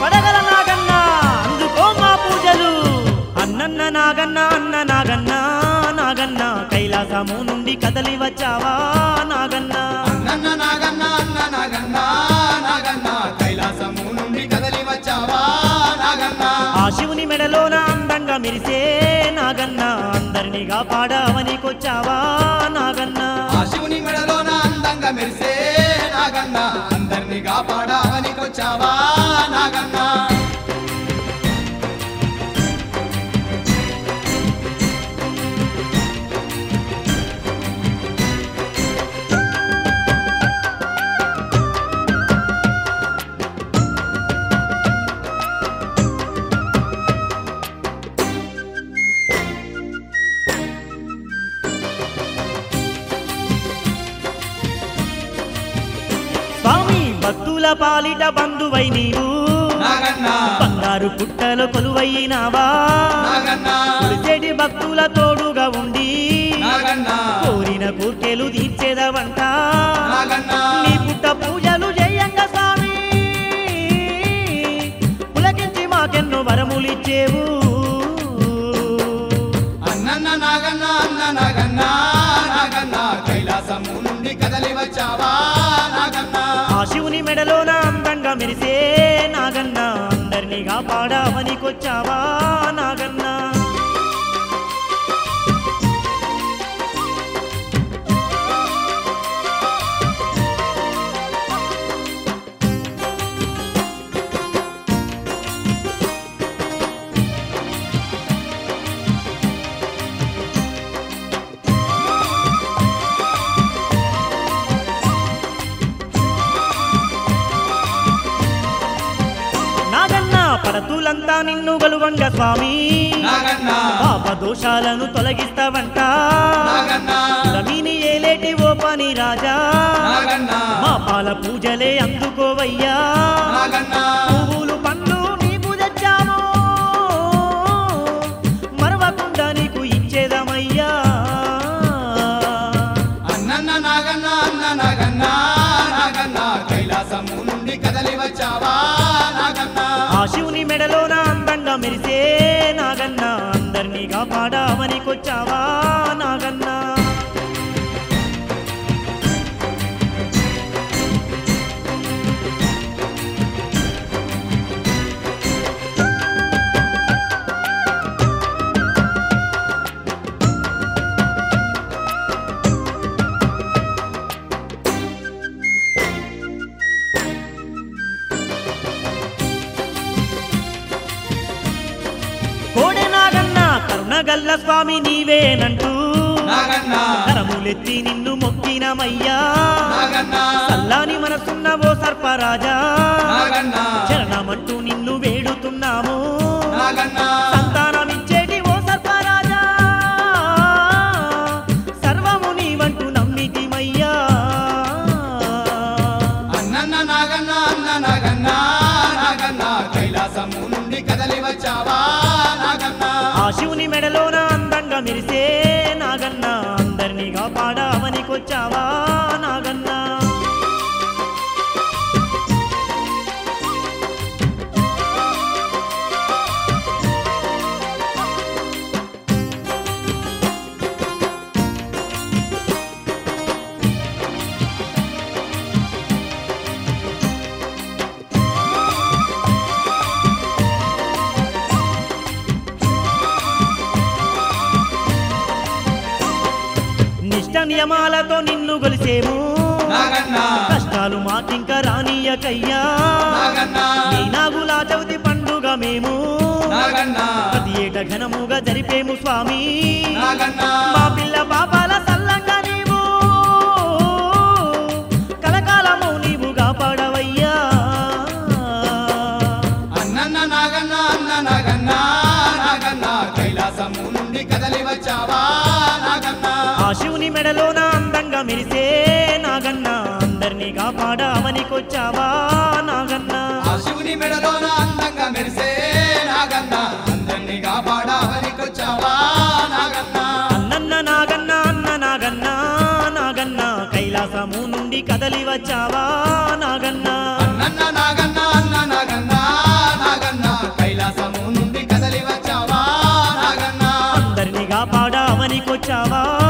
పడగల నాగన్న అందుకో మా పూజలు అన్నన్న నాగన్న అన్న నాగన్న నాగన్న కైలాసము నుండి కదలి వచ్చావా నాగన్న అన్నన్న నాగన్న అన్న నాగన్న నాగన్న కైలాసము నుండి కదలి వచ్చావా నాగన్న ఆ శివుని మెడలోన అందంగా మెరిసే నాగన్న అందరినీ కాపాడవనికొచ్చావా నాగన్న ఆ శివుని మెడలోన అందంగా మెరిసే నాగన్న అందరినీ కాపాడావనికొచ్చావా నాగన్న స్వామి భక్తుల పాలిట బంధువై నీవు నాగన్న బంగారు పుట్టలో కొలువైనావా నాగన్న కొలిచేటి భక్తుల తోడుగా ఉండి నాగన్న కోరిన కోర్కెలు తీర్చేదవంట నాగన్న నీ పుట్ట పూజలు చేయంగా స్వామి పులకించి మాకెన్నో వరములిచ్చేవు అన్నన్న నాగన్న అన్న నాగన్న నాగన్న కైలాసము నుండి కదలి వచ్చావా నాగన్న ఆ శివుని మెడలోన అందంగా మెరిసే నాగన్న అందరినీ కాపాడవనికొచ్చావా నాగన్న నాగన్న పడతులంతా నిన్ను గలువంగ స్వామి నాగన్న పాప దోషాలను తొలగిస్తావంట నాగన్న రమీని ఏలేటి ఓ పని రాజా నాగన్న మా పాల పూజలే అందుకోవయ్యా నాగన్న పువ్వులు పండ్లు నీకు తెచ్చాము మరవకుండా నీకు ఇచ్చేదమయ్యా అన్నన్న నాగన్న అన్న నాగన్న నాగన్న కైలాసము నుండి కదలి వచ్చావా నాగన్న ఆ శివుని మెడలోన అందంగా మెరిసే నాగన్న అందరినీ కాపాడవనికొచ్చావా నాగన్న కోడె నాగన్న కరుణగల్ల స్వామి నీవేనంటూ నాగన్న కరములెత్తి నిన్ను మొక్కినమయ్యా నాగన్న చల్లాని మనసున్న ఓ సర్పరాజా నాగన్న చరణమంటూ నిన్ను వేడుతున్నాము నాగన్న సంతానమిచ్చేటి ఓ సర్పరాజా సర్వము నీవంటూ నమ్మితిమయ్యా అన్నన్న నాగన్న అన్న నాగన్న నాగన్న కైలాసము నుండి కదలి వచ్చావా నాగన్న ఆ శివుని మెడలోన అందంగా మెరిసే నాగన్న అందరినీ కాపాడవనికొచ్చావా నాగన్న నిష్ట నియమాలతో నిన్ను గొలిసేము నాగన్న కష్టాలు మాకింక రానియకయ్యా నాగన్న నీ నాగులా చవితి పండుగ మేము నాగన్న ప్రతి ఏట ఘనముగా జరిపేము స్వామి నాగన్న మా పిల్ల పాపాల సల్లంగా నీవు కలకాలము నీవు కాపాడవయ్యా అన్నన్న నాగన్న అన్న నాగన్న నాగన్న కైలాసము నుండి కదలి వచ్చావా నాగన్న ఆ శివుని మెడలోన అందంగా మెరిసే నాగన్న అందరినీ కాపాడవనికొచ్చావా నాగన్న ఆ శివుని మెడలోన అందంగా మెరిసే నాగన్న అందరినీ కాపాడావనికొచ్చావా నాగన్న అన్నన్న నాగన్న అన్న నాగన్న నాగన్న కైలాసము నుండి కదలి వచ్చావా నాగన్న అన్నన్న నాగన్న అన్న నాగన్న వచ్చావా